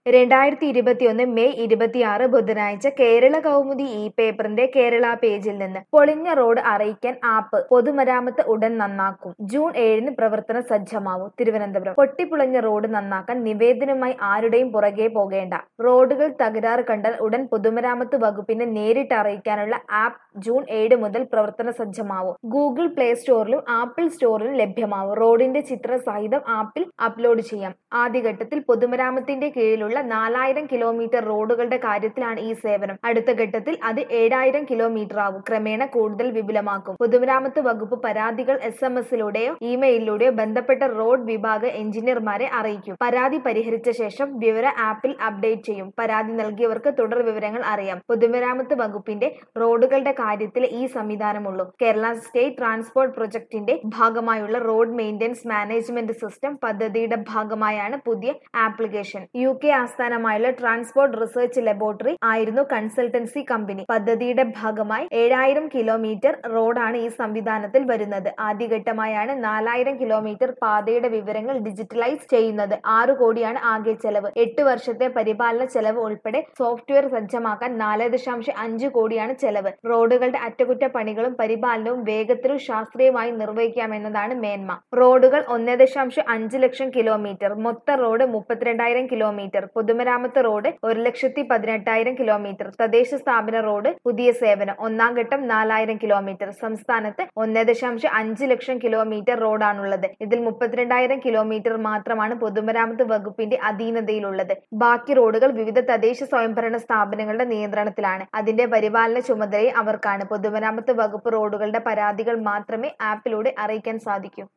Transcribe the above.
രണ്ടായിരത്തി ഇരുപത്തിയൊന്ന് മെയ് ഇരുപത്തിയാറ് ബുധനാഴ്ച കേരള കൗമുദി ഇ പേപ്പറിന്റെ കേരള പേജിൽ നിന്ന് പൊളിഞ്ഞ റോഡ് അറിയിക്കാൻ ആപ്പ് പൊതുമരാമത്ത് ഉടൻ നന്നാക്കും ജൂൺ ഏഴിന് പ്രവർത്തന സജ്ജമാവും തിരുവനന്തപുരം പൊട്ടിപ്പൊളിഞ്ഞ റോഡ് നന്നാക്കാൻ നിവേദനവുമായി ആരുടെയും പുറകെ പോകേണ്ട റോഡുകൾ തകരാറ് കണ്ടാൽ ഉടൻ പൊതുമരാമത്ത് വകുപ്പിനെ നേരിട്ട് അറിയിക്കാനുള്ള ആപ്പ് ജൂൺ ഏഴ് മുതൽ പ്രവർത്തന സജ്ജമാവും ഗൂഗിൾ പ്ലേ സ്റ്റോറിലും ആപ്പിൾ സ്റ്റോറിലും ലഭ്യമാവും റോഡിന്റെ ചിത്ര സഹിതം ആപ്പിൽ അപ്ലോഡ് ചെയ്യാം ആദ്യഘട്ടത്തിൽ പൊതുമരാമത്തിന്റെ കീഴിലുള്ള നാലായിരം കിലോമീറ്റർ റോഡുകളുടെ കാര്യത്തിലാണ് ഈ സേവനം അടുത്ത ഘട്ടത്തിൽ അത് ഏഴായിരം കിലോമീറ്റർ ആവും ക്രമേണ കൂടുതൽ വിപുലമാക്കും പൊതുമരാമത്ത് വകുപ്പ് പരാതികൾ എസ് എം എസിലൂടെയോ ഇമെയിലിലൂടെയോ ബന്ധപ്പെട്ട റോഡ് വിഭാഗ എഞ്ചിനീയർമാരെ അറിയിക്കും പരാതി പരിഹരിച്ച ശേഷം വിവര ആപ്പിൽ അപ്ഡേറ്റ് ചെയ്യും പരാതി നൽകിയവർക്ക് തുടർ വിവരങ്ങൾ അറിയാം പൊതുമരാമത്ത് വകുപ്പിന്റെ റോഡുകളുടെ കാര്യത്തിൽ ഈ സംവിധാനമുള്ളൂ കേരള സ്റ്റേറ്റ് ട്രാൻസ്പോർട്ട് പ്രൊജക്ടിന്റെ ഭാഗമായുള്ള റോഡ് മെയിൻ്റെനൻസ് മാനേജ്മെന്റ് സിസ്റ്റം പദ്ധതിയുടെ ഭാഗമായാണ് പുതിയ ആപ്ലിക്കേഷൻ യു കെ ആസ്ഥാനമായുള്ള ട്രാൻസ്പോർട്ട് റിസർച്ച് ലബോറട്ടറി ആയിരുന്നു കൺസൾട്ടൻസി കമ്പനി പദ്ധതിയുടെ ഭാഗമായി ഏഴായിരം കിലോമീറ്റർ റോഡാണ് ഈ സംവിധാനത്തിൽ വരുന്നത് ആദ്യഘട്ടമായാണ് നാലായിരം കിലോമീറ്റർ പാതയുടെ വിവരങ്ങൾ ഡിജിറ്റലൈസ് ചെയ്യുന്നത് ആറു കോടിയാണ് ആകെ ചെലവ് എട്ട് വർഷത്തെ പരിപാലന ചെലവ് ഉൾപ്പെടെ സോഫ്റ്റ്വെയർ സജ്ജമാക്കാൻ നാല് ദശാംശം അഞ്ച് കോടിയാണ് ചെലവ് റോഡുകളുടെ അറ്റകുറ്റപ്പണികളും പരിപാലനവും വേഗത്തിലും ശാസ്ത്രീയമായി നിർവഹിക്കാമെന്നതാണ് മേന്മ റോഡുകൾ ഒന്നേ ദശാംശം അഞ്ച് ലക്ഷം കിലോമീറ്റർ മൊത്ത റോഡ് മുപ്പത്തിരണ്ടായിരം കിലോമീറ്റർ പൊതുമരാമത്ത് റോഡ് ഒരു ലക്ഷത്തി പതിനെട്ടായിരം കിലോമീറ്റർ തദ്ദേശ സ്ഥാപന റോഡ് പുതിയ സേവനം ഒന്നാം ഘട്ടം നാലായിരം കിലോമീറ്റർ സംസ്ഥാനത്ത് ഒന്നേ ദശാംശം അഞ്ച് ലക്ഷം കിലോമീറ്റർ റോഡാണുള്ളത് ഇതിൽ മുപ്പത്തിരണ്ടായിരം കിലോമീറ്റർ മാത്രമാണ് പൊതുമരാമത്ത് വകുപ്പിന്റെ അധീനതയിലുള്ളത് ബാക്കി റോഡുകൾ വിവിധ തദ്ദേശ സ്വയംഭരണ സ്ഥാപനങ്ങളുടെ നിയന്ത്രണത്തിലാണ് അതിന്റെ പരിപാലന ചുമതലയും അവർക്കാണ് പൊതുമരാമത്ത് വകുപ്പ് റോഡുകളുടെ പരാതികൾ മാത്രമേ ആപ്പിലൂടെ അറിയിക്കാൻ സാധിക്കൂ